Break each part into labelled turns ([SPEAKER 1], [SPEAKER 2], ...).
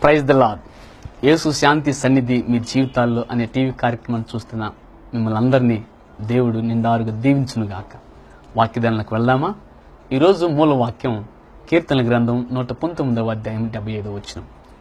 [SPEAKER 1] praise the lord Yesu శాంతి సన్నిధి మీ జీవితాల్లో అనే టీవీ కార్యక్రమాన్ని చూస్తున్న మిమ్మల్ని అందరినీ దేవుడు నిండారుగా దీవించును గాక వాక్యదానికి వెళ్దామా ఈరోజు మూల వాక్యం కీర్తన గ్రంథం నూట పంతొమ్మిదవ అధ్యాయం డెబ్బై ఐదవ వచ్చిన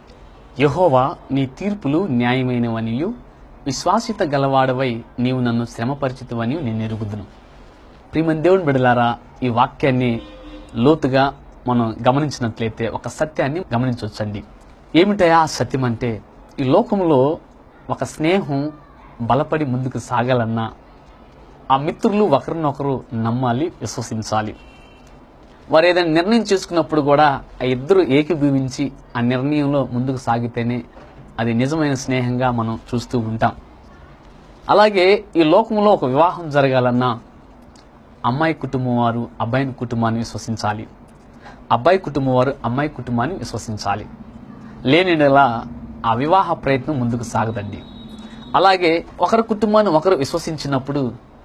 [SPEAKER 1] యహోవా నీ తీర్పులు న్యాయమైనవనియు విశ్వాసిత గలవాడవై నీవు నన్ను శ్రమపరిచితవని నేను ఎరుగుదును ప్రియమైన దేవుని బిడలారా ఈ వాక్యాన్ని లోతుగా మనం గమనించినట్లయితే ఒక సత్యాన్ని గమనించవచ్చండి ఏమిటయా ఆ సత్యం అంటే ఈ లోకంలో ఒక స్నేహం బలపడి ముందుకు సాగాలన్నా ఆ మిత్రులు ఒకరినొకరు నమ్మాలి విశ్వసించాలి వారు ఏదైనా నిర్ణయం చేసుకున్నప్పుడు కూడా ఆ ఇద్దరు ఏకీభవించి ఆ నిర్ణయంలో ముందుకు సాగితేనే అది నిజమైన స్నేహంగా మనం చూస్తూ ఉంటాం అలాగే ఈ లోకంలో ఒక వివాహం జరగాలన్నా అమ్మాయి కుటుంబం వారు అబ్బాయిని కుటుంబాన్ని విశ్వసించాలి అబ్బాయి కుటుంబం వారు అమ్మాయి కుటుంబాన్ని విశ్వసించాలి లేనిలా ఆ వివాహ ప్రయత్నం ముందుకు సాగదండి అలాగే ఒకరి కుటుంబాన్ని ఒకరు విశ్వసించినప్పుడు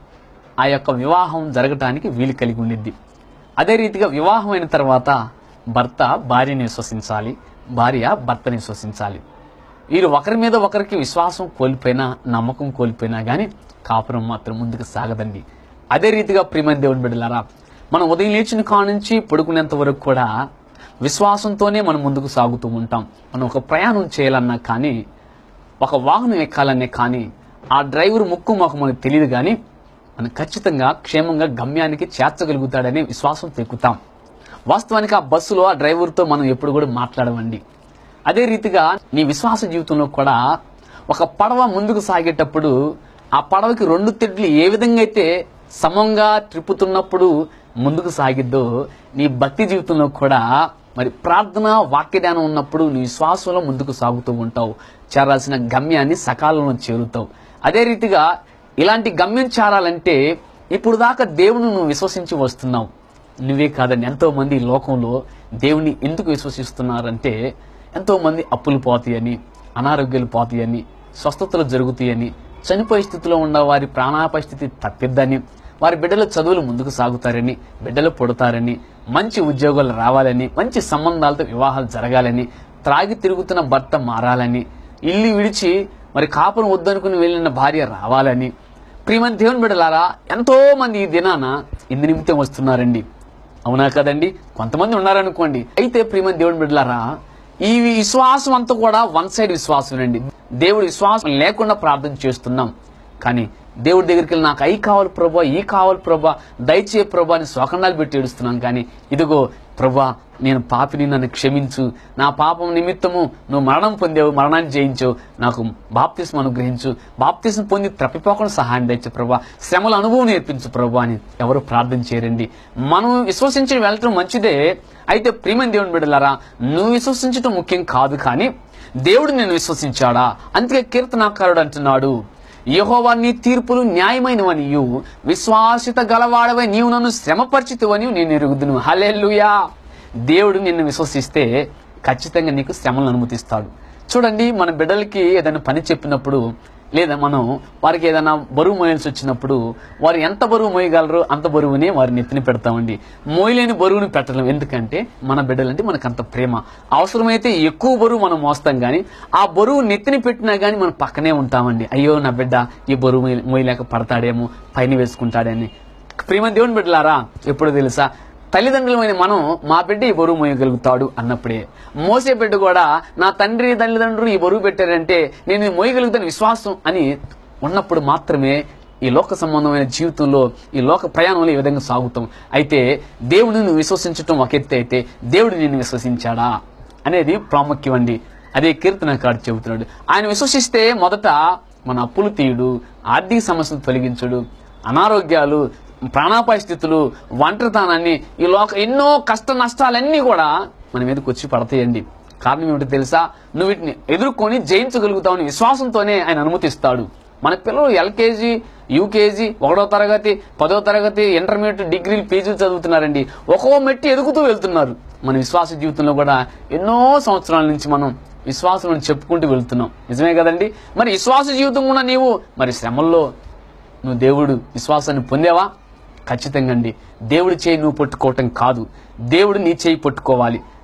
[SPEAKER 1] ఆ యొక్క వివాహం జరగటానికి వీలు కలిగి ఉండిద్ది అదే రీతిగా వివాహం అయిన తర్వాత భర్త భార్యని విశ్వసించాలి భార్య భర్తని విశ్వసించాలి వీరు ఒకరి మీద ఒకరికి విశ్వాసం కోల్పోయినా నమ్మకం కోల్పోయినా కానీ కాపురం మాత్రం ముందుకు సాగదండి అదే రీతిగా ప్రియమైన దేవుని బిడ్డలారా మనం ఉదయం లేచిన కాడ నుంచి పడుకునేంత వరకు కూడా విశ్వాసంతోనే మనం ముందుకు సాగుతూ ఉంటాం మనం ఒక ప్రయాణం చేయాలన్నా కానీ ఒక వాహనం ఎక్కాలనే కానీ ఆ డ్రైవర్ ముక్కు మాకు మనకు తెలియదు కానీ మనం ఖచ్చితంగా క్షేమంగా గమ్యానికి చేర్చగలుగుతాడనే విశ్వాసంతో ఎక్కుతాం వాస్తవానికి ఆ బస్సులో ఆ డ్రైవర్తో మనం ఎప్పుడు కూడా మాట్లాడమండి అదే రీతిగా నీ విశ్వాస జీవితంలో కూడా ఒక పడవ ముందుకు సాగేటప్పుడు ఆ పడవకి రెండు తెడ్లు ఏ విధంగా అయితే సమంగా త్రిప్పుతున్నప్పుడు ముందుకు సాగిద్దో నీ భక్తి జీవితంలో కూడా మరి ప్రార్థన వాక్యధ్యానం ఉన్నప్పుడు నీ విశ్వాసంలో ముందుకు సాగుతూ ఉంటావు చేరాల్సిన గమ్యాన్ని సకాలంలో చేరుతావు అదే రీతిగా ఇలాంటి గమ్యం చేరాలంటే ఇప్పుడు దాకా దేవుని నువ్వు విశ్వసించి వస్తున్నావు నువ్వే కాదండి ఎంతో మంది ఈ లోకంలో దేవుని ఎందుకు విశ్వసిస్తున్నారంటే ఎంతో మంది అప్పులు పోతాయని అనారోగ్యాలు పోతాయని స్వస్థతలు జరుగుతాయని చనిపోయే స్థితిలో ఉన్న వారి ప్రాణాపాయ స్థితి తప్పిద్దని వారి బిడ్డల చదువులు ముందుకు సాగుతారని బిడ్డలు పుడతారని మంచి ఉద్యోగాలు రావాలని మంచి సంబంధాలతో వివాహాలు జరగాలని త్రాగి తిరుగుతున్న భర్త మారాలని ఇల్లు విడిచి మరి కాపురం వద్దనుకుని వెళ్ళిన భార్య రావాలని ప్రియమైన దేవుని బిడ్డలారా ఎంతో మంది ఈ దినాన ఇందు నిమిత్తం వస్తున్నారండి అవునా కదండి కొంతమంది ఉన్నారనుకోండి అయితే ప్రియమైన దేవుని బిడ్డలారా ఈ విశ్వాసం అంతా కూడా వన్ సైడ్ విశ్వాసం అండి దేవుడి విశ్వాసం లేకుండా ప్రార్థన చేస్తున్నాం కానీ దేవుడి దగ్గరికి వెళ్ళి నాకు అయి కావాలి ప్రభా ఈ కావాలి ప్రభా దయచే ప్రభా అని స్వకండాలు పెట్టి ఏడుస్తున్నాను కానీ ఇదిగో ప్రభా నేను పాపిని నన్ను క్షమించు నా పాపం నిమిత్తము నువ్వు మరణం పొందావు మరణాన్ని జయించావు నాకు బాప్తిస్మ అనుగ్రహించు బాప్తిస్మ పొంది తప్పిపోకుండా సహాయం దయచు ప్రభా శ్రమల అనుభవం నేర్పించు ప్రభా అని ఎవరు ప్రార్థన చేయరండి మనం విశ్వసించి వెళ్ళటం మంచిదే అయితే ప్రియమైన దేవుని బిడ్డలారా నువ్వు విశ్వసించడం ముఖ్యం కాదు కానీ దేవుడు నేను విశ్వసించాడా అందుకే కీర్తనాకారుడు అంటున్నాడు యహోవా నీ తీర్పులు న్యాయమైనవనియు విశ్వాసిత గలవాడవై నీవు నన్ను శ్రమపరిచితువని నేను ఎరుగుదును హలెల్లుయా దేవుడు నిన్ను విశ్వసిస్తే ఖచ్చితంగా నీకు శ్రమలను అనుమతిస్తాడు చూడండి మన బిడ్డలకి ఏదైనా పని చెప్పినప్పుడు లేదా మనం వారికి ఏదైనా బరువు మోయాల్సి వచ్చినప్పుడు వారు ఎంత బరువు మోయగలరో అంత బరువుని వారి నెత్తిన పెడతామండి మోయలేని బరువుని పెట్టలేం ఎందుకంటే మన బిడ్డలంటే మనకు అంత ప్రేమ అవసరమైతే ఎక్కువ బరువు మనం మోస్తాం కానీ ఆ బరువు నెత్తిన పెట్టినా కానీ మనం పక్కనే ఉంటామండి అయ్యో నా బిడ్డ ఈ బరువు మోయ- మోయలేక పడతాడేమో పైన వేసుకుంటాడని ప్రేమ దేవుని బిడ్డలారా ఎప్పుడు తెలుసా తల్లిదండ్రులమైన మనం మా బిడ్డ ఈ బరువు మోయగలుగుతాడు అన్నప్పుడే మోసే బిడ్డ కూడా నా తండ్రి తల్లిదండ్రులు ఈ బరువు పెట్టారంటే నేను ఇది మోయగలుగుతాను విశ్వాసం అని ఉన్నప్పుడు మాత్రమే ఈ లోక సంబంధమైన జీవితంలో ఈ లోక ప్రయాణంలో ఈ విధంగా సాగుతాం అయితే దేవుడిని నువ్వు విశ్వసించటం ఒక ఎత్తు అయితే దేవుడు నిన్ను విశ్వసించాడా అనేది ప్రాముఖ్యం అండి అదే కీర్తనకాడు చెబుతున్నాడు ఆయన విశ్వసిస్తే మొదట మన అప్పులు తీయుడు ఆర్థిక సమస్యలు తొలగించుడు అనారోగ్యాలు ప్రాణాపాయ స్థితులు ఒంటరితనాన్ని ఈ లోక ఎన్నో కష్ట నష్టాలన్నీ కూడా మన మీదకి వచ్చి పడతాయండి కారణం ఏమిటో తెలుసా నువ్వు వీటిని ఎదుర్కొని జయించగలుగుతావని విశ్వాసంతోనే ఆయన అనుమతిస్తాడు మన పిల్లలు ఎల్కేజీ యూకేజీ ఒకటో తరగతి పదో తరగతి ఇంటర్మీడియట్ డిగ్రీలు పీజీలు చదువుతున్నారండి ఒక్కో మెట్టి ఎదుగుతూ వెళ్తున్నారు మన విశ్వాస జీవితంలో కూడా ఎన్నో సంవత్సరాల నుంచి మనం విశ్వాసం చెప్పుకుంటూ వెళ్తున్నాం నిజమే కదండి మరి విశ్వాస జీవితం కూడా నీవు మరి శ్రమల్లో నువ్వు దేవుడు విశ్వాసాన్ని పొందేవా ఖచ్చితంగా అండి దేవుడి చేయి నువ్వు పట్టుకోవటం కాదు దేవుడు నీ చేయి పట్టుకోవాలి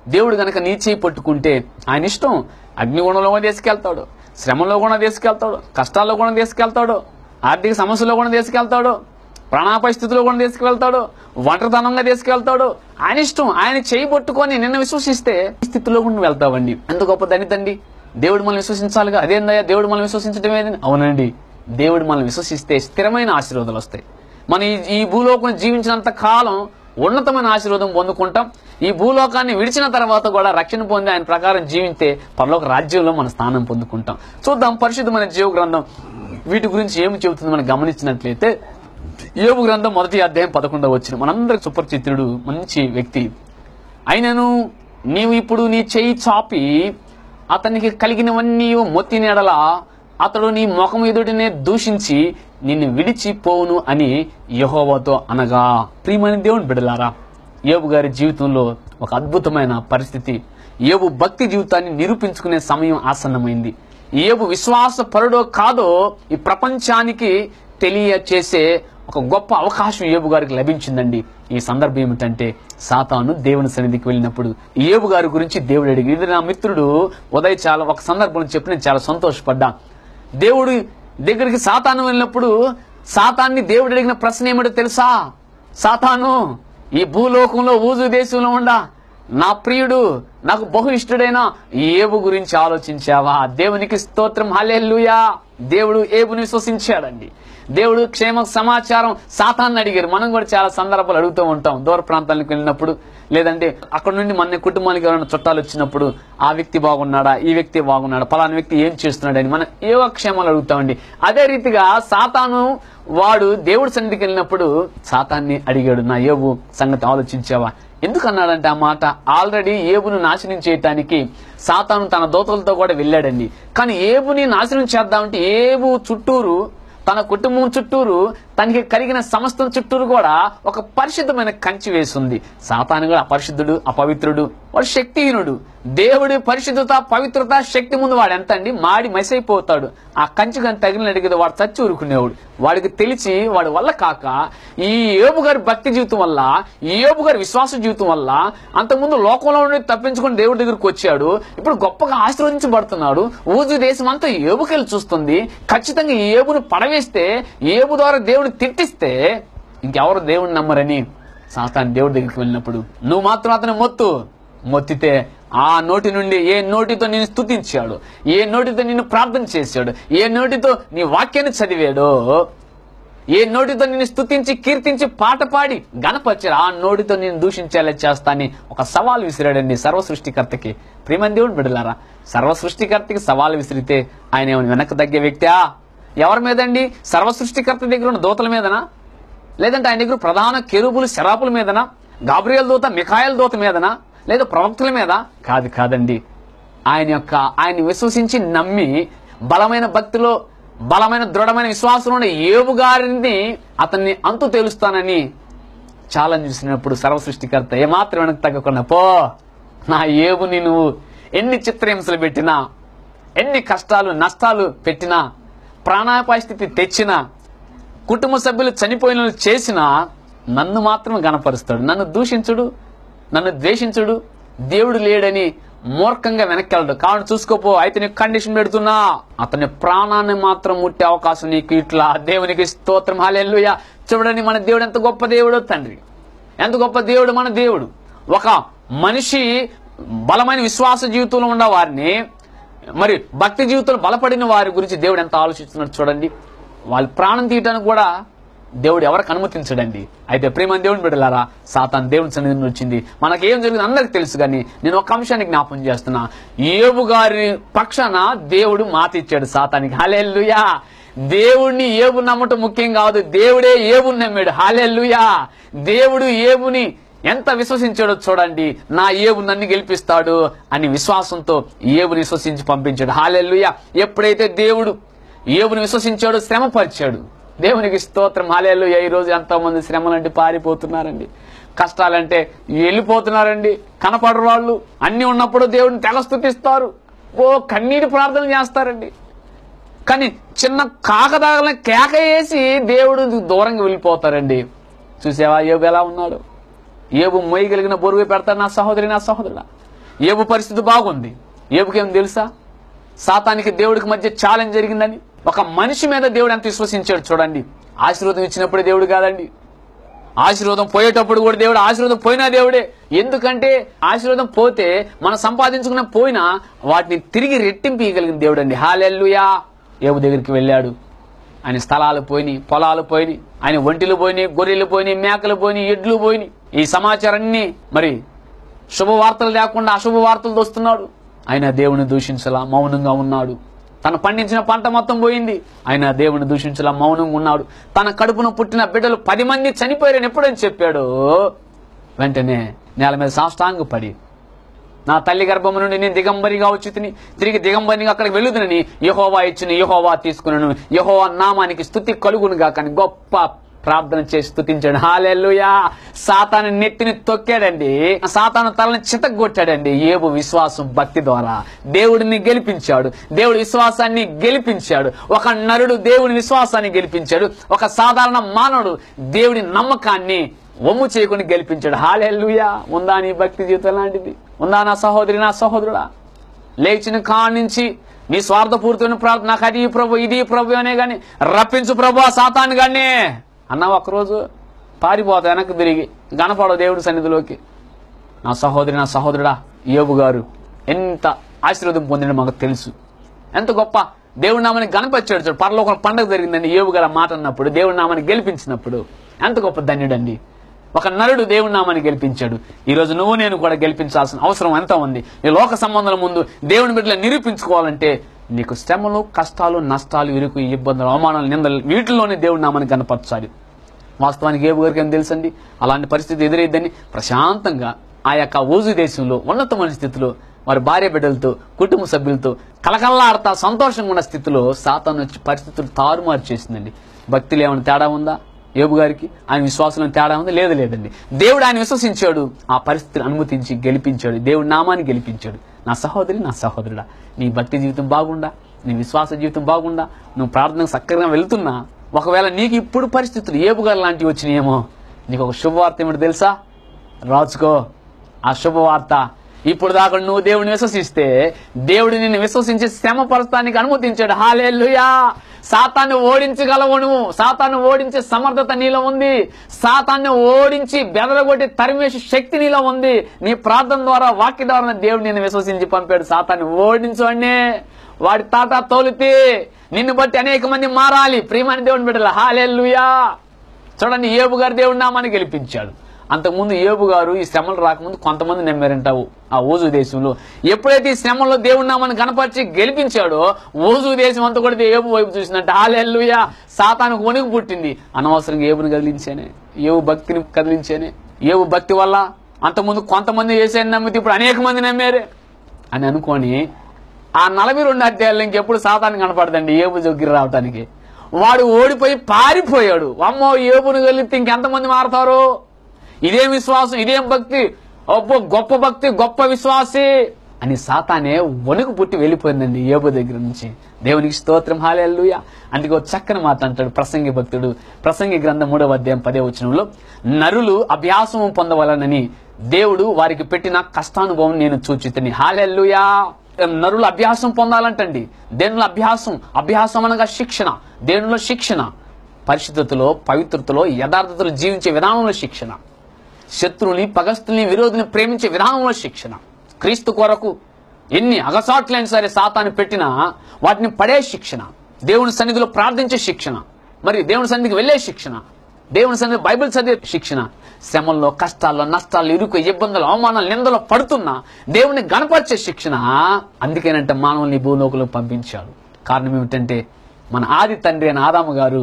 [SPEAKER 1] దేవుడు గనక నీ చేయి పట్టుకుంటే ఆయన ఇష్టం అగ్నిగుణంలో కూడా తీసుకెళ్తాడు శ్రమలో కూడా తీసుకెళ్తాడు కష్టాల్లో కూడా తీసుకెళ్తాడు ఆర్థిక సమస్యల్లో కూడా తీసుకెళ్తాడు ప్రాణాపాయ స్థితిలో కూడా తీసుకువెళ్తాడు ఒంటరితనంగా తీసుకెళ్తాడు ఆయన ఇష్టం ఆయన చేయి పట్టుకొని నిన్న విశ్వసిస్తే ఈ స్థితిలో కూడా నువ్వు వెళ్తావండి ఎంత గొప్ప దళితండి దేవుడు మనం విశ్వసించాలిగా అదేందయ్యా దేవుడు మనం విశ్వసించడం ఏది అవునండి దేవుడు మనం విశ్వసిస్తే స్థిరమైన ఆశీర్వాదాలు వస్తాయి మన ఈ ఈ భూలోకం జీవించినంత కాలం ఉన్నతమైన ఆశీర్వాదం పొందుకుంటాం ఈ భూలోకాన్ని విడిచిన తర్వాత కూడా రక్షణ పొంది ఆయన ప్రకారం జీవిస్తే పరలోక రాజ్యంలో మన స్థానం పొందుకుంటాం చూద్దాం పరిశుద్ధమైన జీవ గ్రంథం వీటి గురించి ఏమి చెబుతుంది మనం గమనించినట్లయితే యోగు గ్రంథం మొదటి అధ్యాయం పదకొండవ వచ్చిన మనందరికి సుపరిచితుడు మంచి వ్యక్తి అయినను నీవు ఇప్పుడు నీ చెయ్యి చాపి అతనికి కలిగినవన్నీ మొత్తి నెడల అతడు నీ ముఖం ఎదుటినే దూషించి నిన్ను విడిచి పోవును అని యహోవాతో అనగా ప్రియమైన దేవుని బిడలారా యోబు గారి జీవితంలో ఒక అద్భుతమైన పరిస్థితి యోబు భక్తి జీవితాన్ని నిరూపించుకునే సమయం ఆసన్నమైంది యోబు విశ్వాస పరుడో కాదో ఈ ప్రపంచానికి తెలియచేసే ఒక గొప్ప అవకాశం ఏబు గారికి లభించిందండి ఈ సందర్భం ఏమిటంటే సాతాను దేవుని సన్నిధికి వెళ్ళినప్పుడు ఏబు గారి గురించి దేవుడు అడిగి ఇది నా మిత్రుడు ఉదయ్ చాలా ఒక సందర్భంలో చెప్పి నేను చాలా సంతోషపడ్డా దేవుడు దగ్గరికి సాతాను వెళ్ళినప్పుడు సాతాన్ని దేవుడు అడిగిన ప్రశ్న ఏమిటో తెలుసా సాతాను ఈ భూలోకంలో ఊజు దేశంలో ఉండా నా ప్రియుడు నాకు బహు ఇష్టడైన ఏబు గురించి ఆలోచించావా దేవునికి స్తోత్రం హల్లెలూయా దేవుడు ఏబుని విశ్వసించాడండి దేవుడు క్షేమ సమాచారం సాతాన్ని అడిగారు మనం కూడా చాలా సందర్భాలు అడుగుతూ ఉంటాం దూర ప్రాంతాలకు వెళ్ళినప్పుడు లేదంటే అక్కడ నుండి మన కుటుంబానికి ఎవరైనా చుట్టాలు వచ్చినప్పుడు ఆ వ్యక్తి బాగున్నాడా ఈ వ్యక్తి బాగున్నాడా పలానా వ్యక్తి ఏం చేస్తున్నాడని మనం ఏవో క్షేమాలు అడుగుతామండి అదే రీతిగా సాతాను వాడు దేవుడి సన్నిధికి వెళ్ళినప్పుడు సాతాన్ని అడిగాడు నా ఏబు సంగతి ఆలోచించావా ఎందుకు అన్నాడంటే ఆ మాట ఆల్రెడీ ఏబును నాశనం చేయటానికి సాతాను తన దోతలతో కూడా వెళ్ళాడండి కానీ ఏబుని నాశనం చేద్దామంటే ఏబు చుట్టూరు తన కుటుంబం చుట్టూరు తనకి కలిగిన సమస్తం చుట్టూరు కూడా ఒక పరిశుద్ధమైన కంచి వేసింది సాతాను కూడా అపరిశుద్ధుడు అపవిత్రుడు వాడు శక్తిహీనుడు దేవుడి పరిశుద్ధత పవిత్రత శక్తి ముందు వాడు ఎంత అండి మాడి మెసైపోతాడు ఆ కంచి కానీ తగిలిన అడిగేది వాడు చచ్చి ఊరుకునేవాడు వాడికి తెలిసి వాడి వల్ల కాక ఈ ఏబు గారి భక్తి జీవితం వల్ల ఈ ఏబు గారి విశ్వాస జీవితం వల్ల అంతకుముందు లోకంలో నుండి తప్పించుకొని దేవుడి దగ్గరికి వచ్చాడు ఇప్పుడు గొప్పగా ఆశీర్వదించబడుతున్నాడు ఊజు దేశం అంతా ఏబుకెళ్ళి చూస్తుంది ఖచ్చితంగా ఈ ఏబుని పడవేస్తే ఏబు ద్వారా దేవుడు తిట్టిస్తే ఇంకెవరు దేవుడిని నమ్మరని సాతాన్ దేవుడి దగ్గరికి వెళ్ళినప్పుడు నువ్వు మాత్రం అతను మొత్తు మొత్తితే ఆ నోటి నుండి ఏ నోటితో నిన్ను స్తుతించాడు ఏ నోటితో నిన్ను ప్రార్థన చేశాడు ఏ నోటితో నీ వాక్యాన్ని చదివాడో ఏ నోటితో నిన్ను స్తుతించి కీర్తించి పాట పాడి గణపరిచారు ఆ నోటితో నేను దూషించేలా చేస్తాని ఒక సవాల్ విసిరాడండి సర్వ సృష్టికర్తకి ప్రేమని దేవుడు బిడలారా సర్వ సృష్టికర్తకి సవాల్ విసిరితే ఆయన ఏమైనా వెనక్కి తగ్గే వ్యక్తా ఎవరి మీదండి సర్వ సృష్టికర్త దగ్గర ఉన్న దూతల మీదనా లేదంటే ఆయన దగ్గర ప్రధాన కెరుబులు శరాపుల మీదనా గాబ్రియల్ దూత మిఖాయల్ దూత మీదనా లేదా ప్రవక్తల మీద కాదు కాదండి ఆయన యొక్క ఆయన విశ్వసించి నమ్మి బలమైన భక్తిలో బలమైన దృఢమైన విశ్వాసంలో ఉన్న ఏబు గారిని అతన్ని అంతు తేలుస్తానని ఛాలెంజ్ చేసినప్పుడు సర్వ సృష్టికర్త ఏమాత్రం వెనక్కి తగ్గకుండా పో నా ఏబుని నువ్వు ఎన్ని చిత్రహింసలు పెట్టినా ఎన్ని కష్టాలు నష్టాలు పెట్టినా ప్రాణాపాయ స్థితి తెచ్చినా కుటుంబ సభ్యులు చనిపోయిన వాళ్ళు చేసినా నన్ను మాత్రం గనపరుస్తాడు నన్ను దూషించుడు నన్ను ద్వేషించుడు దేవుడు లేడని మూర్ఖంగా వెనక్కి వెళ్ళడు కావున చూసుకోపో అయితే నీకు కండిషన్ పెడుతున్నా అతని ప్రాణాన్ని మాత్రం ముట్టే అవకాశం నీకు ఇట్లా దేవునికి స్తోత్రం హాలెల్లుయా చూడని మన దేవుడు ఎంత గొప్ప దేవుడో తండ్రి ఎంత గొప్ప దేవుడు మన దేవుడు ఒక మనిషి బలమైన విశ్వాస జీవితంలో ఉన్న వారిని మరి భక్తి జీవితంలో బలపడిన వారి గురించి దేవుడు ఎంత ఆలోచిస్తున్నాడు చూడండి వాళ్ళ ప్రాణం తీయటానికి కూడా దేవుడు ఎవరికి అనుమతించడండి అయితే ప్రేమ దేవుని బిడ్డలారా సాతాన్ దేవుని సన్నిధి నుండి వచ్చింది మనకేం జరిగింది అందరికి తెలుసు కానీ నేను ఒక అంశాన్ని జ్ఞాపం చేస్తున్నా ఏబు గారి పక్షాన దేవుడు మాట ఇచ్చాడు సాతానికి హలెల్లుయా దేవుడిని ఏబు నమ్మటం ముఖ్యం కాదు దేవుడే ఏబుని నమ్మాడు హాలెల్లుయా దేవుడు ఏబుని ఎంత విశ్వసించాడో చూడండి నా ఏబు నన్ను గెలిపిస్తాడు అని విశ్వాసంతో ఏబుని విశ్వసించి పంపించాడు హాలెల్లుయా ఎప్పుడైతే దేవుడు ఏబుని విశ్వసించాడు శ్రమపరిచాడు దేవునికి స్తోత్రం హాలేలు ఈ రోజు ఎంతో మంది శ్రమలంటే పారిపోతున్నారండి కష్టాలంటే వెళ్ళిపోతున్నారండి కనపడరు వాళ్ళు అన్ని ఉన్నప్పుడు దేవుడిని తెగ స్తుతిస్తారు ఓ కన్నీటి ప్రార్థన చేస్తారండి కానీ చిన్న కాకదాగల కేక వేసి దేవుడు దూరంగా వెళ్ళిపోతారండి చూసావా ఏబు ఎలా ఉన్నాడు ఏబు మొయ్యగలిగిన బొరుగు పెడతాడు నా సహోదరి నా సహోదరుడా ఏబు పరిస్థితి బాగుంది ఏబుకేం తెలుసా సాతానికి దేవుడికి మధ్య ఛాలెంజ్ జరిగిందని ఒక మనిషి మీద దేవుడు ఎంత విశ్వసించాడు చూడండి ఆశీర్వాదం ఇచ్చినప్పుడే దేవుడు కాదండి ఆశీర్వాదం పోయేటప్పుడు కూడా దేవుడు ఆశీర్వాదం పోయినా దేవుడే ఎందుకంటే ఆశీర్వాదం పోతే మనం సంపాదించుకున్న పోయినా వాటిని తిరిగి రెట్టింపు ఇవ్వగలిగిన దేవుడు అండి హాలెల్లుయా ఏబు దగ్గరికి వెళ్ళాడు ఆయన స్థలాలు పోయినాయి పొలాలు పోయినాయి ఆయన ఒంటిలు పోయినాయి గొర్రెలు పోయినాయి మేకలు పోయినాయి ఎడ్లు పోయినాయి ఈ సమాచారాన్ని మరి శుభవార్తలు లేకుండా అశుభ వార్తలు దోస్తున్నాడు ఆయన దేవుని దూషించలా మౌనంగా ఉన్నాడు తను పండించిన పంట మొత్తం పోయింది ఆయన దేవుని దూషించలా మౌనంగా ఉన్నాడు తన కడుపున పుట్టిన బిడ్డలు పది మంది చనిపోయారని ఎప్పుడని చెప్పాడు వెంటనే నేల మీద సాష్టాంగ పడి నా తల్లి గర్భము నుండి నేను దిగంబరిగా వచ్చి తిని తిరిగి దిగంబరిగా అక్కడికి వెళుతునని యహోవా ఇచ్చిన యహోవా తీసుకున్నాను యహోవా నామానికి స్థుతి కలుగునుగా కానీ గొప్ప ప్రార్థన చేసి స్థుతించాడు హాలెల్లుయా సాతాను నెత్తిని తొక్కాడండి సాతాను తలని చితగొట్టాడండి ఏబు విశ్వాసం భక్తి ద్వారా దేవుడిని గెలిపించాడు దేవుడి విశ్వాసాన్ని గెలిపించాడు ఒక నరుడు దేవుని విశ్వాసాన్ని గెలిపించాడు ఒక సాధారణ మానవుడు దేవుడి నమ్మకాన్ని ఒమ్ము చేయకుండా గెలిపించాడు హాలెల్లుయా ఉందా నీ భక్తి జీవితం లాంటిది ఉందా నా సహోదరి నా సహోదరుడా లేచిన కాడ నుంచి నీ స్వార్థపూరితమైన ప్రార్థన నాకు అది ప్రభు ఇది ప్రభు అనే గాని రప్పించు ప్రభు ఆ సాతాన్ని గాని అన్నావు ఒకరోజు పారిపోతా వెనక్కి తిరిగి గణపడవు దేవుడి సన్నిధిలోకి నా సహోదరి నా సహోదరుడా యోబు గారు ఎంత ఆశీర్వాదం పొందిన మాకు తెలుసు ఎంత గొప్ప దేవుడి నామాన్ని గణపరిచాడు చూడు పరలోకం పండగ జరిగిందండి యోబు గారు ఆ మాట అన్నప్పుడు దేవుడి నామాన్ని గెలిపించినప్పుడు ఎంత గొప్ప ధన్యుడండి ఒక నరుడు దేవుడి నామాన్ని గెలిపించాడు ఈ రోజు నువ్వు నేను కూడా గెలిపించాల్సిన అవసరం ఎంత ఉంది ఈ లోక సంబంధాల ముందు దేవుని బిడ్డలు నిరూపించుకోవాలంటే నీకు శ్రమలు కష్టాలు నష్టాలు ఇరుకు ఇబ్బందులు అవమానాలు నిందలు వీటిల్లోనే దేవుడి నామాన్ని కనపరచాలి వాస్తవానికి ఏ గారికి ఏం తెలుసండి అలాంటి పరిస్థితి ఎదురైద్దని ప్రశాంతంగా ఆ యొక్క ఊజు దేశంలో ఉన్నతమైన స్థితిలో వారి భార్య బిడ్డలతో కుటుంబ సభ్యులతో కలకల్లాడుతా సంతోషంగా ఉన్న స్థితిలో సాతాను వచ్చి పరిస్థితులు తారుమారు చేసిందండి భక్తిలో ఏమైనా తేడా ఉందా ఏబు గారికి ఆయన విశ్వాసంలో తేడా ఉందా లేదు లేదండి దేవుడు ఆయన విశ్వసించాడు ఆ పరిస్థితిని అనుమతించి గెలిపించాడు దేవుడి నామాన్ని గెలిపించాడు నా సహోదరి నా సహోదరుడా నీ భక్తి జీవితం బాగుండా నీ విశ్వాస జీవితం బాగుండా నువ్వు ప్రార్థనకు సక్కగా వెళ్తున్నా ఒకవేళ నీకు ఇప్పుడు పరిస్థితులు ఏబుగారు లాంటివి వచ్చినాయేమో నీకు ఒక శుభవార్త ఏమిటి తెలుసా రాచుకో ఆ శుభవార్త ఇప్పుడు దాకా నువ్వు దేవుడిని విశ్వసిస్తే దేవుడు నిన్ను విశ్వసించి శ్రమ పరచడానికి అనుమతించాడు హాలేలుయా సాతాన్ని ఓడించగలవు నువ్వు సాతాన్ని ఓడించే సమర్థత నీలో ఉంది సాతాన్ని ఓడించి బెదరగొట్టి తరిమేసి శక్తి నీలో ఉంది నీ ప్రార్థన ద్వారా వాక్య ద్వారా దేవుడు నిన్ను విశ్వసించి పంపాడు సాతాన్ని ఓడించండి వాడి తాత తోలితే నిన్ను బట్టి అనేక మంది మారాలి ప్రియమని దేవుని బిడ్డల హాలేలుయా చూడండి ఏబు గారు దేవుడి నామాన్ని గెలిపించాడు అంతకుముందు ఏబు గారు ఈ శ్రమలు రాకముందు కొంతమంది నమ్మారంట ఆ ఓజు దేశంలో ఎప్పుడైతే ఈ శ్రమల్లో దేవుడి నామాన్ని కనపరిచి గెలిపించాడో ఓజు దేశం అంతా కూడా ఏబు వైపు చూసిందంట హాలెల్లుయా సాతానికి వణుకు పుట్టింది అనవసరంగా ఏబుని కదిలించానే ఏవు భక్తిని కదిలించానే ఏవు భక్తి వల్ల అంతకుముందు కొంతమంది వేసాయని నమ్మితే ఇప్పుడు అనేక మంది నమ్మారే అని అనుకొని ఆ నలభై రెండు అధ్యాయులు ఇంకెప్పుడు సాతాన్ని కనపడదండి ఏబు జొగ్గిరి రావటానికి వాడు ఓడిపోయి పారిపోయాడు అమ్మో ఏబుని కలిగితే ఇంకెంతమంది మారతారు ఇదేం విశ్వాసం ఇదేం భక్తి అబ్బో గొప్ప భక్తి గొప్ప విశ్వాసి అని సాతానే వణుకు పుట్టి వెళ్ళిపోయిందండి ఏబు దగ్గర నుంచి దేవునికి స్తోత్రం హాలేలుయ అందుకే ఒక చక్కని మాట అంటాడు ప్రసంగి భక్తుడు ప్రసంగి గ్రంథం మూడవ అధ్యాయం పదే వచనంలో నరులు అభ్యాసము పొందవలనని దేవుడు వారికి పెట్టిన కష్టానుభవం నేను చూచితని హాలెల్లుయా నరులు అభ్యాసం పొందాలంటండి దేనిలో అభ్యాసం అభ్యాసం అనగా శిక్షణ దేనిలో శిక్షణ పరిశుద్ధతలో పవిత్రతలో యథార్థతలో జీవించే విధానంలో శిక్షణ శత్రువుని పగస్తుల్ని విరోధిని ప్రేమించే విధానంలో శిక్షణ క్రీస్తు కొరకు ఎన్ని అగసాట్లైనా సరే సాతాన్ని పెట్టినా వాటిని పడే శిక్షణ దేవుని సన్నిధిలో ప్రార్థించే శిక్షణ మరి దేవుని సన్నిధికి వెళ్ళే శిక్షణ దేవుని సన్నిధి బైబిల్ చదివే శిక్షణ శ్రమల్లో కష్టాల్లో నష్టాలు ఇరుకు ఇబ్బందులు అవమానాలు నిందలు పడుతున్నా దేవుని గణపరిచే శిక్షణ అందుకేనంటే మానవుల్ని భూలోకంలో పంపించాడు కారణం ఏమిటంటే మన ఆది తండ్రి అయిన ఆదాము గారు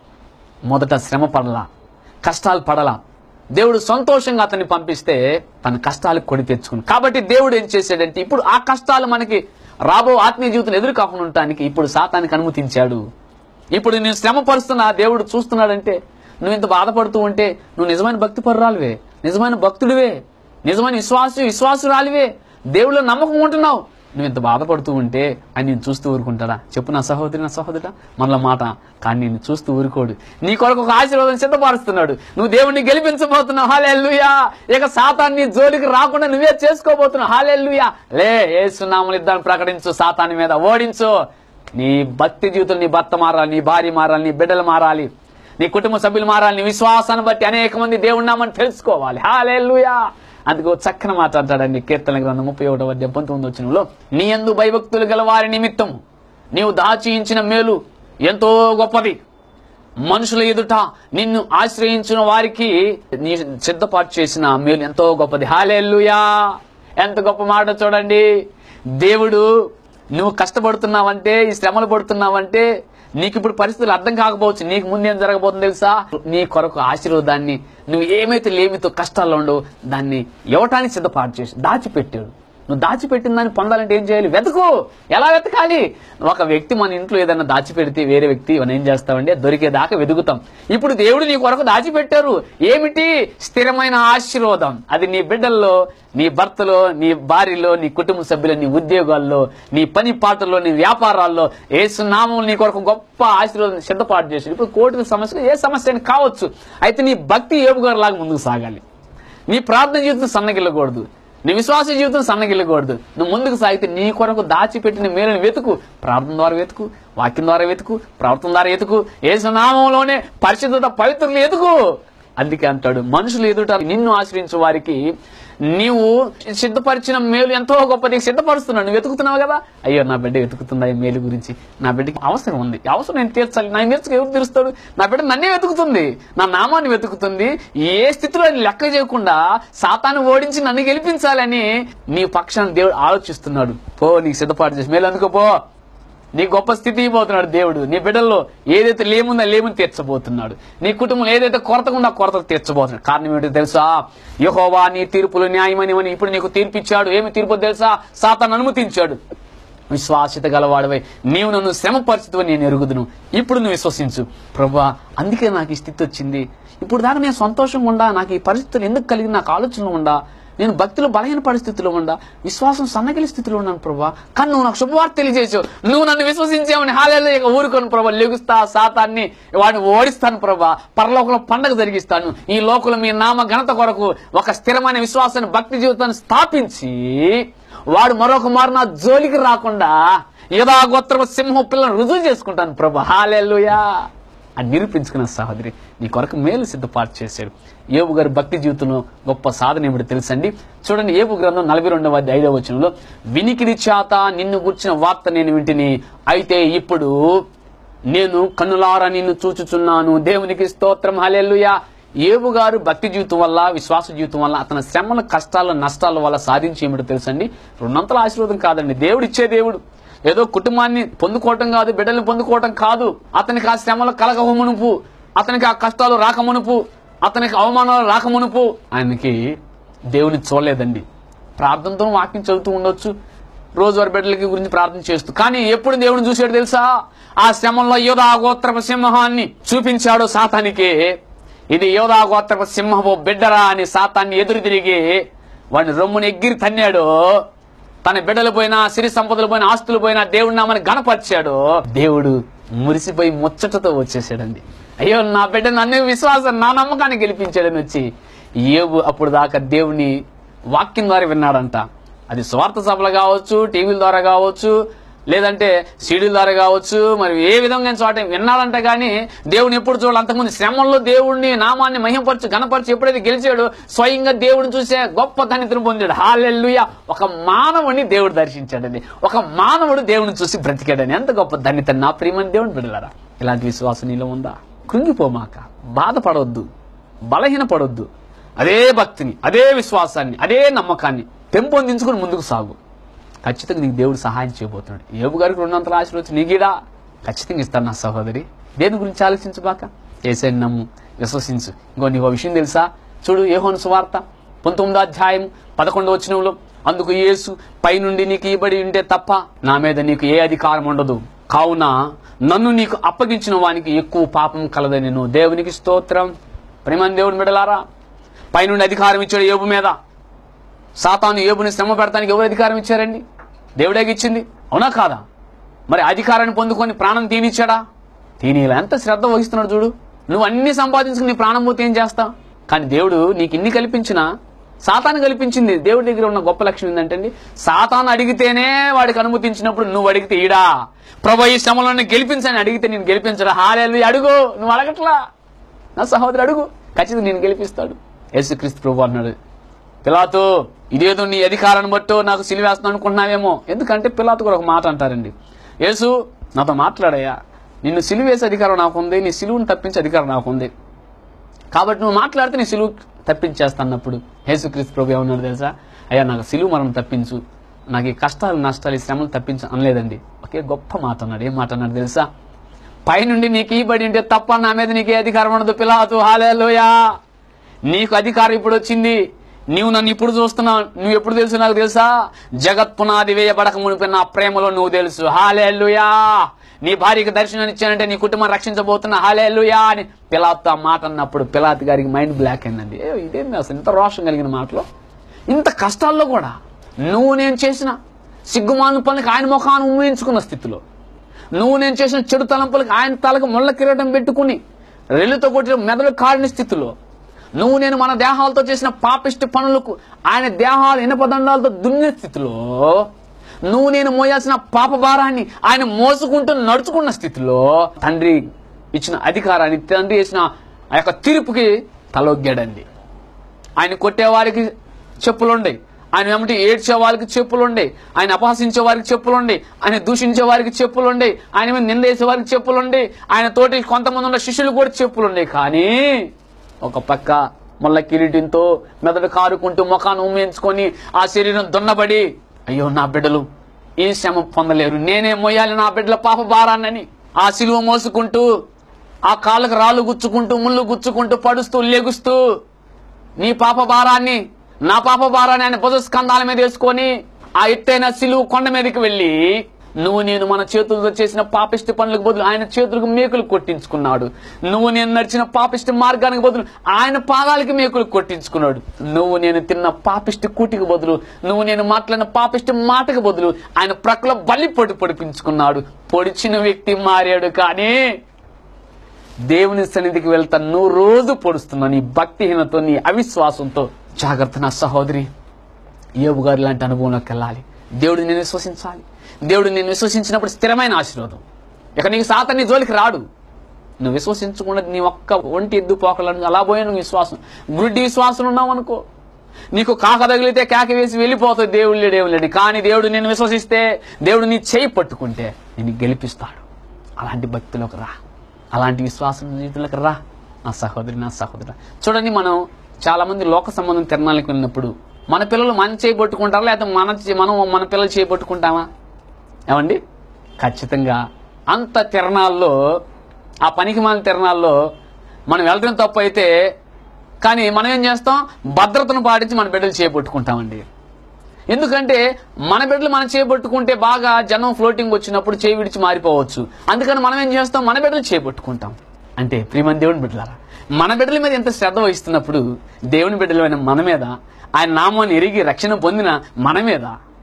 [SPEAKER 1] మొదట శ్రమ పడలా కష్టాలు పడలా దేవుడు సంతోషంగా అతన్ని పంపిస్తే తన కష్టాలు కొని తెచ్చుకుని కాబట్టి దేవుడు ఏం చేశాడంటే ఇప్పుడు ఆ కష్టాలు మనకి రాబో ఆత్మీయ జీవితం ఎదురు కాకుండా ఉండటానికి ఇప్పుడు సాతానికి అనుమతించాడు ఇప్పుడు నేను శ్రమ పరుస్తున్నా దేవుడు చూస్తున్నాడంటే నువ్వు ఇంత బాధపడుతూ ఉంటే నువ్వు నిజమైన భక్తి పరురాలివే నిజమైన భక్తుడివే నిజమైన విశ్వాసు విశ్వాసురాలివే దేవుళ్ళో నమ్మకం ఉంటున్నావు నువ్వు ఇంత బాధపడుతూ ఉంటే ఆయన నేను చూస్తూ ఊరుకుంటాడా చెప్పు నా సహోదరి నా సహోదరుడా మనల మాట కానీ నేను చూస్తూ ఊరుకోడు నీ కొరకు ఒక ఆశీర్వాదం సిద్ధపరుస్తున్నాడు నువ్వు దేవుణ్ణి గెలిపించబోతున్నావు హాలెల్లుయా ఇక సాతాన్ని జోలికి రాకుండా నువ్వే చేసుకోబోతున్నావు హాలెల్లుయా లే ఏసునామలు ఇద్దాన్ని ప్రకటించు సాతాన్ని మీద ఓడించు నీ భక్తి జీవితం నీ భర్త మారాలి నీ భార్య మారాలి నీ బిడ్డలు మారాలి నీ కుటుంబ సభ్యులు మారాలి నీ విశ్వాసాన్ని బట్టి అనేక మంది దేవుడి నామని తెలుసుకోవాలి హాలెల్లుయా అందుకు ఓ చక్కన మాట్లాడతాడండి కీర్తన గ్రంథం ముప్పై ఒకటో అధ్యాయం పంతొమ్మిది వచ్చినలో నీ ఎందు భయభక్తులు గల వారి నిమిత్తం నీవు దాచియించిన మేలు ఎంతో గొప్పది మనుషుల ఎదుట నిన్ను ఆశ్రయించిన వారికి నీ సిద్ధపాటు చేసిన మేలు ఎంతో గొప్పది హాలెల్లుయా ఎంత గొప్ప మాట చూడండి దేవుడు నువ్వు కష్టపడుతున్నావంటే ఈ శ్రమలు పడుతున్నావంటే నీకు ఇప్పుడు పరిస్థితులు అర్థం కాకపోవచ్చు నీకు ముందేం జరగబోతుంది తెలుసా నీ కొరకు ఆశీర్వాదాన్ని నువ్వు ఏమైతే లేమితో కష్టాల్లో ఉండవు దాన్ని ఇవ్వటానికి సిద్ధపాటు చేసి దాచిపెట్టాడు నువ్వు దాచిపెట్టిన దాన్ని పొందాలంటే ఏం చేయాలి వెతుకు ఎలా వెతకాలి ఒక వ్యక్తి మన ఇంట్లో ఏదైనా దాచిపెడితే వేరే వ్యక్తి మనం ఏం చేస్తామంటే దొరికేదాకా వెతుకుతాం ఇప్పుడు దేవుడు నీ కొరకు దాచిపెట్టారు ఏమిటి స్థిరమైన ఆశీర్వాదం అది నీ బిడ్డల్లో నీ భర్తలో నీ భార్యలో నీ కుటుంబ సభ్యులు నీ ఉద్యోగాల్లో నీ పని పాటల్లో నీ వ్యాపారాల్లో ఏ సున్నామం నీ కొరకు గొప్ప ఆశీర్వాదం సిద్ధపాటు చేసి ఇప్పుడు కోర్టు సమస్య ఏ సమస్య అయినా కావచ్చు అయితే నీ భక్తి ఏపుగారు లాగా ముందుకు సాగాలి నీ ప్రార్థన జీవితం సన్నగిల్లకూడదు నీ విశ్వాస జీవితం సన్నగిల్లకూడదు నువ్వు ముందుకు సాగితే నీ కొరకు దాచిపెట్టిన మేలుని వెతుకు ప్రార్థన ద్వారా వెతుకు వాక్యం ద్వారా వెతుకు ప్రవర్తన ద్వారా వెతుకు ఏ సునామంలోనే పరిశుద్ధత పవిత్రులు ఎదుకు అందుకే అంటాడు మనుషులు ఎదుట నిన్ను ఆశ్రయించే వారికి నీవు సిద్ధపరిచిన మేలు ఎంతో గొప్పది సిద్ధపరుస్తున్నావు నువ్వు వెతుకుతున్నావు కదా అయ్యో నా బిడ్డ వెతుకుతుందా ఈ మేలు గురించి నా బిడ్డకి అవసరం ఉంది ఈ అవసరం నేను తీర్చాలి నా తీర్చక ఎవరు తీరుస్తాడు నా బిడ్డ నన్నే వెతుకుతుంది నా నామాన్ని వెతుకుతుంది ఏ స్థితిలో అది లెక్క చేయకుండా సాతాన్ని ఓడించి నన్ను గెలిపించాలని నీ పక్షాన్ని దేవుడు ఆలోచిస్తున్నాడు పో నీకు సిద్ధపాటు చేసి మేలు అందుకో పో నీ గొప్ప స్థితి ఇవ్వబోతున్నాడు దేవుడు నీ బిడ్డల్లో ఏదైతే లేముందో లేముని తీర్చబోతున్నాడు నీ కుటుంబం ఏదైతే కొరత ఉందో ఆ కొరత తీర్చబోతున్నాడు కారణం ఏంటో తెలుసా యహోవా నీ తీర్పులు న్యాయమని అని ఇప్పుడు నీకు తీర్పిచ్చాడు ఏమి తీర్పు తెలుసా సాతాను అనుమతించాడు విశ్వాసిత గలవాడవై నీవు నన్ను శ్రమ పరిస్థితి నేను ఎరుగుదును ఇప్పుడు నువ్వు విశ్వసించు ప్రభా అందుకే నాకు ఈ స్థితి వచ్చింది ఇప్పుడు దాకా నేను సంతోషంగా ఉండా నాకు ఈ పరిస్థితులు ఎందుకు కలిగి నాకు ఆలోచనలు ఉండా నేను భక్తిలో బలహీన పరిస్థితిలో ఉండా విశ్వాసం సన్నగిలి స్థితిలో ఉన్నాను ప్రభా కానీ నువ్వు నాకు శుభవార్త తెలియజేసావు నువ్వు నన్ను విశ్వసించావని హాలేలో ఇక ఊరుకోను ప్రభా లెగుస్తా సాతాన్ని వాడిని ఓడిస్తాను ప్రభా పరలోకంలో పండగ జరిగిస్తాను ఈ లోకంలో మీ నామ ఘనత కొరకు ఒక స్థిరమైన విశ్వాసాన్ని భక్తి జీవితాన్ని స్థాపించి వాడు మరొక మారు నా జోలికి రాకుండా యథా గోత్ర సింహం పిల్లలను రుజువు చేసుకుంటాను ప్రభా హాలేలుయా అని నిరూపించుకున్న సహోదరి నీ కొరకు మేలు సిద్ధపాటు చేశాడు ఏబు గారి భక్తి జీవితంలో గొప్ప సాధన ఏమిటి తెలుసండి చూడండి ఏబు గ్రంథం నలభై రెండవ అధ్యాయ ఐదవ వచనంలో వినికిడి చేత నిన్ను గుర్చిన వార్త నేను వింటిని అయితే ఇప్పుడు నేను కన్నులారా నిన్ను చూచుచున్నాను దేవునికి స్తోత్రం హల్లెలూయా ఏబు గారు భక్తి జీవితం వల్ల విశ్వాస జీవితం వల్ల అతని శ్రమల కష్టాల నష్టాల వల్ల సాధించి ఏమిటో తెలుసండి రెండంతల ఆశీర్వాదం కాదండి దేవుడు ఇచ్చే దేవుడు ఏదో కుటుంబాన్ని పొందుకోవటం కాదు బిడ్డల్ని పొందుకోవటం కాదు అతనికి ఆ శ్రమలు కలగమునుపు అతనికి ఆ కష్టాలు రాకమునుపు అతనికి అవమానాలు రాకమునుపు ఆయనకి దేవుని చూడలేదండి ప్రార్థనతో వాక్యం చదువుతూ ఉండొచ్చు రోజువారి బిడ్డలకి గురించి ప్రార్థన చేస్తూ కానీ ఎప్పుడు దేవుని చూసాడు తెలుసా ఆ శ్రమంలో యోధా గోత్రప సింహాన్ని చూపించాడు సాతానికి ఇది యోధా గోత్రప సింహపు బిడ్డరా అని సాతాన్ని ఎదురు తిరిగి వాడిని రొమ్ముని ఎగిరి తన్నాడు తన బిడ్డలు పోయినా సిరి సంపదలు పోయినా ఆస్తులు పోయినా దేవుడి నామని గణపరిచాడు దేవుడు మురిసిపోయి ముచ్చటతో వచ్చేసాడండి అయ్యో నా బిడ్డ నన్ను విశ్వాసం నా నమ్మకాన్ని గెలిపించాడని వచ్చి ఏబు అప్పుడు దాకా దేవుని వాక్యం ద్వారా విన్నాడంట అది స్వార్థ సభలు కావచ్చు టీవీల ద్వారా కావచ్చు లేదంటే సీడీల ద్వారా కావచ్చు మరి ఏ విధంగా చోట విన్నాడంట కానీ దేవుని ఎప్పుడు చూడాలి అంతకుముందు శ్రమంలో దేవుడిని నామాన్ని మహింపరచు గణపరచు ఎప్పుడైతే గెలిచాడు స్వయంగా దేవుడిని చూసే గొప్ప ధనితను పొందాడు హాలెల్లుయ ఒక మానవుని దేవుడు దర్శించాడని ఒక మానవుడు దేవుని చూసి బ్రతికాడని ఎంత గొప్ప ధనిత నా ప్రియమని దేవుని బిడ్డలారా ఇలాంటి విశ్వాసం నీలో ఉందా కృంగిపోమాక బాధపడవద్దు బలహీనపడొద్దు అదే భక్తిని అదే విశ్వాసాన్ని అదే నమ్మకాన్ని పెంపొందించుకుని ముందుకు సాగు ఖచ్చితంగా నీకు దేవుడు సహాయం చేయబోతున్నాడు ఏబు గారికి రెండంతల ఆశీర్వచు నీగీడా ఖచ్చితంగా ఇస్తాడు నా సహోదరి దేని గురించి ఆలోచించుబాక ఏసైని నమ్ము విశ్వసించు ఇంకో నీకు విషయం తెలుసా చూడు ఏహోను సువార్త పంతొమ్మిదో అధ్యాయం పదకొండో వచనంలో అందుకు యేసు పైనుండి నీకు ఇవ్వబడి ఉంటే తప్ప నా మీద నీకు ఏ అధికారం ఉండదు కావున నన్ను నీకు అప్పగించిన వానికి ఎక్కువ పాపం కలదని నువ్వు దేవునికి స్తోత్రం ప్రేమని దేవుని బిడలారా పైనుండి అధికారం ఇచ్చాడు ఏబు మీద సాతాను ఏబుని శ్రమ పెడతానికి ఎవరు అధికారం ఇచ్చారండి దేవుడే ఇచ్చింది అవునా కాదా మరి అధికారాన్ని పొందుకొని ప్రాణం తీనిచ్చాడా తీనిలా ఎంత శ్రద్ధ వహిస్తున్నాడు చూడు నువ్వు అన్ని సంపాదించుకుని నీ ప్రాణం పోతే ఏం చేస్తావు కానీ దేవుడు నీకు ఇన్ని కల్పించినా సాతాను కల్పించింది దేవుడి దగ్గర ఉన్న గొప్ప లక్ష్యం ఏంటంటే సాతాను అడిగితేనే వాడికి అనుమతించినప్పుడు నువ్వు అడిగితే ఈడా ప్రభు ఈ శ్రమలను గెలిపించని అడిగితే నేను గెలిపించరా హాలేలు అడుగు నువ్వు అడగట్లా నా సహోదరు అడుగు ఖచ్చితంగా నేను గెలిపిస్తాడు యేసుక్రీస్తు ప్రభు అన్నాడు పిలాతు ఇదేదో నీ అధికారాన్ని బట్టో నాకు సిలివేస్తున్నాను అనుకుంటున్నావేమో ఎందుకంటే పిలాతు కూడా ఒక మాట అంటారండి యేసు నాతో మాట్లాడయ్యా నిన్ను సిలువేసే అధికారం నాకుంది నీ సిలువును తప్పించే అధికారం నాకుంది కాబట్టి నువ్వు మాట్లాడితే నీ సిలువు తప్పించేస్తాన్నప్పుడు యేసుక్రీస్తు ప్రభు ఏమన్నాడు తెలుసా అయ్యా నాకు సిలువు మరణం తప్పించు నాకు ఈ కష్టాలు నష్టాలు ఈ శ్రమలు తప్పించు అనలేదండి ఒకే గొప్ప మాట అన్నాడు ఏం మాట అన్నాడు తెలుసా పైనుండి నీకు ఇవ్వబడి ఉంటే తప్ప నా మీద నీకే అధికారం ఉండదు పిలాతు హాలేలోయా నీకు అధికారం ఇప్పుడు వచ్చింది నీవు నన్ను ఇప్పుడు చూస్తున్నావు నువ్వు ఎప్పుడు తెలుసు నాకు తెలుసా జగత్ పునాది వేయబడక మునిపి నా ప్రేమలో నువ్వు తెలుసు హాలేలుయా నీ భార్యకి దర్శనం ఇచ్చానంటే నీ కుటుంబం రక్షించబోతున్నా హాలేలుయా అని పిలాత్తో ఆ మాట అన్నప్పుడు పిలాత్ గారికి మైండ్ బ్లాక్ అయిందండి ఏ ఇదేంది అసలు ఇంత రోషం కలిగిన మాటలో ఇంత కష్టాల్లో కూడా నువ్వు నేను చేసిన సిగ్గుమాను పనులకి ఆయన ముఖాన్ని ఊహించుకున్న స్థితిలో నువ్వు నేను చేసిన చెడు తలంపులకు ఆయన తలకు ముళ్ళ కిరీటం పెట్టుకుని రెల్లుతో కొట్టిన మెదడు కాడిన స్థితిలో నువ్వు నేను మన దేహాలతో చేసిన పాపిష్టి పనులకు ఆయన దేహాలు ఇనపదండాలతో దున్నే స్థితిలో నువ్వు నేను మోయాల్సిన పాప భారాన్ని ఆయన మోసుకుంటూ నడుచుకున్న స్థితిలో తండ్రి ఇచ్చిన అధికారాన్ని తండ్రి ఇచ్చిన ఆ యొక్క తీర్పుకి తలొగ్గాడండి ఆయన కొట్టే వారికి చెప్పులుండయి ఆయన వెంబడి ఏడ్చే వారికి చెప్పులుండయి ఆయన అపహసించే వారికి చెప్పులుండయి ఆయన దూషించే వారికి చెప్పులుండయి ఆయన మీద నిందేసే వారికి చెప్పులుండయి ఆయన తోటి కొంతమంది ఉన్న శిష్యులు కూడా చెప్పులుండయి కానీ ఒక పక్క ముళ్ళ కిరీటంతో మెదడు కారుకుంటూ ముఖాన్ని ఉమ్మేయించుకొని ఆ శరీరం దున్నబడి అయ్యో నా బిడ్డలు ఈ శ్రమ పొందలేరు నేనే మోయాలి నా బిడ్డల పాప భారాన్నని ఆ సిలువ మోసుకుంటూ ఆ కాళ్ళకు రాళ్ళు గుచ్చుకుంటూ ముళ్ళు గుచ్చుకుంటూ పడుస్తూ లెగుస్తూ నీ పాప భారాన్ని నా పాప భారాన్ని ఆయన భుజ స్కంధాల మీద వేసుకొని ఆ ఎత్తైన సిలువు కొండ మీదకి వెళ్ళి నువ్వు నేను మన చేతులతో చేసిన పాపిష్టి పనులకు బదులు ఆయన చేతులకు మేకులు కొట్టించుకున్నాడు నువ్వు నేను నడిచిన పాపిష్టి మార్గానికి బదులు ఆయన పాదాలకి మేకులు కొట్టించుకున్నాడు నువ్వు నేను తిన్న పాపిష్టి కూటికి బదులు నువ్వు నేను మాట్లాడిన పాపిష్టి మాటకి బదులు ఆయన ప్రక్కలో బలి పొడి పొడిపించుకున్నాడు పొడిచిన వ్యక్తి మారాడు కానీ దేవుని సన్నిధికి వెళ్తా నువ్వు రోజు పొడుస్తున్నావు నీ భక్తిహీనతో నీ అవిశ్వాసంతో జాగ్రత్త నా సహోదరి యోబు గారి లాంటి అనుభవంలోకి వెళ్ళాలి దేవుడు నేను విశ్వసించాలి దేవుడు నేను విశ్వసించినప్పుడు స్థిరమైన ఆశీర్వాదం ఇక నీకు సాతాన్ని జోలికి రాడు నువ్వు విశ్వసించకుండా నీ ఒక్క ఒంటి ఎద్దు పోకలను అలా పోయిన నువ్వు విశ్వాసం గుడ్డి విశ్వాసం ఉన్నావు అనుకో నీకు కాక తగిలితే కేక వేసి వెళ్ళిపోతుంది దేవుడు లేడు దేవుడు లేడు కానీ దేవుడు నేను విశ్వసిస్తే దేవుడు నీ చేయి పట్టుకుంటే నేను గెలిపిస్తాడు అలాంటి భక్తిలోకి రా అలాంటి విశ్వాసం జీవితంలోకి రా నా సహోదరి నా సహోదరు చూడండి మనం చాలా మంది లోక సంబంధం తిరణాలకు వెళ్ళినప్పుడు మన పిల్లలు మన చేయి పట్టుకుంటారా లేకపోతే మన చే- మనం మన పిల్లలు చేయి పట్టుకుంటామా ఏమండి ఖచ్చితంగా అంత తిరణాల్లో ఆ పనికి మన తిరణాల్లో మనం వెళ్ళడం తప్పు అయితే కానీ మనం ఏం చేస్తాం భద్రతను పాటించి మన బిడ్డలు చేపట్టుకుంటామండి ఎందుకంటే మన బిడ్డలు మనం చేపట్టుకుంటే బాగా జనం ఫ్లోటింగ్ వచ్చినప్పుడు చేయి విడిచి మారిపోవచ్చు అందుకని మనం ఏం చేస్తాం మన బిడ్డలు చేపట్టుకుంటాం అంటే ప్రియమని దేవుని బిడ్డలారా మన బిడ్డల మీద ఎంత శ్రద్ధ వహిస్తున్నప్పుడు దేవుని బిడ్డలమైన మన మీద ఆయన నామాన్ని ఎరిగి రక్షణ పొందిన మన మీద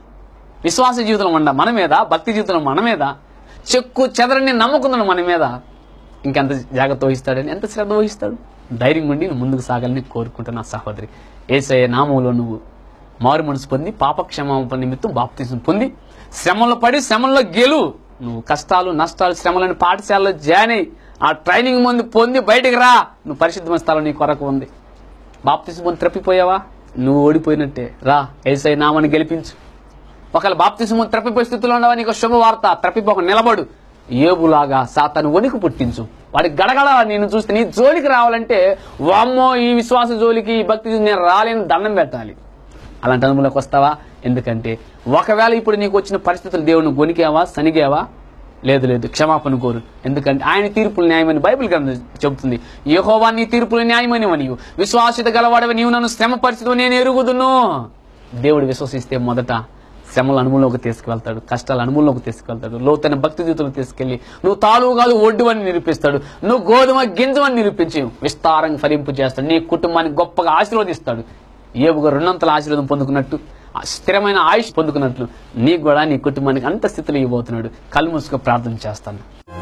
[SPEAKER 1] విశ్వాస జీవితంలో ఉండ మన మీద భక్తి జీవితంలో మన మీద చెక్కు చెదరని నమ్మకుందని మన మీద ఇంకెంత జాగ్రత్త వహిస్తాడని ఎంత శ్రద్ధ వహిస్తాడు ధైర్యం ఉండి నువ్వు ముందుకు సాగాలని కోరుకుంటున్నా సహోదరి ఏసయ్య నామంలో నువ్వు మారు మనసు పొంది పాపక్షమాపణ నిమిత్తం బాప్తిజం పొంది శ్రమలో పడి శ్రమల్లో గెలు నువ్వు కష్టాలు నష్టాలు శ్రమలని పాఠశాలలో జాయిన్ అయ్యి ఆ ట్రైనింగ్ ముందు పొంది బయటికి రా నువ్వు పరిశుద్ధమైన స్థలం నీ కొరకు ఉంది బాప్తిజం పొంది త్రప్పిపోయావా నువ్వు ఓడిపోయినట్టే రా ఏసై నామని గెలిపించు ఒకవేళ బాప్తిసము త్రప్పిపోయే స్థితిలో ఉండవా నీకు శుభవార్త త్రప్పిపోక నిలబడు ఏబులాగా సాతాను వణికి పుట్టించు వాడి గడగడ నేను చూస్తే నీ జోలికి రావాలంటే వామ్మో ఈ విశ్వాస జోలికి ఈ భక్తి జోలికి నేను రాలేని దండం పెట్టాలి అలాంటి అనుభవంలోకి వస్తావా ఎందుకంటే ఒకవేళ ఇప్పుడు నీకు వచ్చిన పరిస్థితులు దేవుని గొనికావా సనిగావా లేదు లేదు క్షమాపణ కోరు ఎందుకంటే ఆయన తీర్పులు న్యాయమని బైబిల్ గ్రంథం చెబుతుంది యెహోవా నీ తీర్పులు న్యాయమని నీవు విశ్వాసిత గలవాడవి నీవు నన్ను శ్రమ పరిస్థితి నేను ఎరుగుదును దేవుడు విశ్వసిస్తే మొదట శ్రమల అనుభవంలోకి తీసుకువెళ్తాడు కష్టాల అనుభవంలోకి తీసుకువెళ్తాడు లోతైన భక్తి జీవితంలో తీసుకెళ్లి నువ్వు తాలువు కాదు ఒడ్డు అని నిరూపిస్తాడు నువ్వు గోధుమ గింజమని నిరూపించి విస్తారంగా ఫలింపు చేస్తాడు నీ కుటుంబాన్ని గొప్పగా ఆశీర్వదిస్తాడు ఏబుగా రెండంతల ఆశీర్వాదం పొందుకున్నట్టు ఆ స్థిరమైన ఆయుష్ పొందుకున్నట్లు నీకు కూడా నీ కుటుంబానికి అంత స్థితిలో ఇవ్వబోతున్నాడు కళ్ళు మూసుకు ప్రార్థన చేస్తాను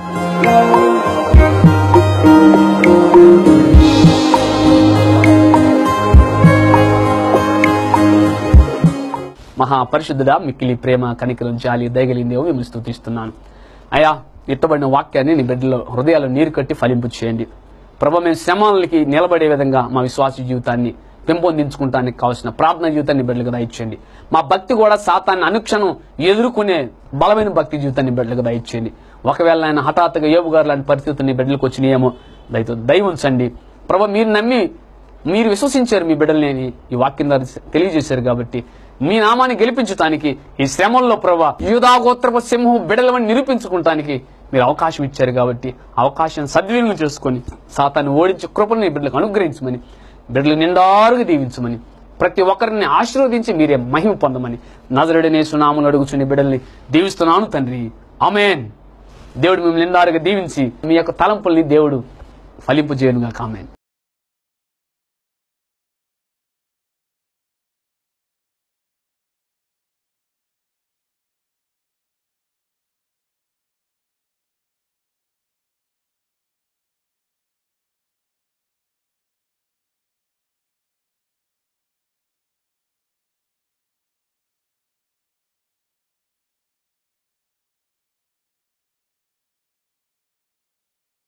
[SPEAKER 1] మహాపరిశుద్ధుడా మిక్కిలి ప్రేమ కనికలం జాలి దయగలిందేవో మిమ్మల్ని స్తుతిస్తున్నాను అయ్యా ఇట్టబడిన వాక్యాన్ని నీ బిడ్డలో హృదయాలు నీరు కట్టి ఫలింపు చేయండి ప్రభు మేము శ్రమాలకి నిలబడే విధంగా మా విశ్వాస జీవితాన్ని పెంపొందించుకుంటానికి కావాల్సిన ప్రార్థన జీవితాన్ని బిడ్డలకు దయచేయండి మా భక్తి కూడా సాతాన్ని అనుక్షణం ఎదుర్కొనే బలమైన భక్తి జీవితాన్ని బిడ్డలకు దయచేయండి ఒకవేళ ఆయన హఠాత్తుగా ఏబు గారు లాంటి పరిస్థితులు బిడ్డలకు వచ్చినాయేమో దయతో దయ ఉంచండి ప్రభు మీరు నమ్మి మీరు విశ్వసించారు మీ బిడ్డల్ని ఈ వాక్యం ద్వారా తెలియజేశారు కాబట్టి మీ నామాన్ని గెలిపించడానికి ఈ శ్రమంలో ప్రభా యూదాగోత్రప సింహం బిడలమని నిరూపించుకుంటానికి మీరు అవకాశం ఇచ్చారు కాబట్టి అవకాశం సద్వినియోగం చేసుకొని సాతాన్ని ఓడించి కృపను ఈ బిడ్డలకు అనుగ్రహించమని బిడ్డలు నిండారుగా దీవించమని ప్రతి ఒక్కరిని ఆశీర్వదించి మీరే మహిమ పొందమని నజరుడనే సునాములు అడుగుచుని బిడ్డల్ని దీవిస్తున్నాను తండ్రి ఆమెన్ దేవుడు మిమ్మల్ని నిండారుగా దీవించి మీ యొక్క తలంపుల్ని దేవుడు ఫలింపు చేయనుగా కామెన్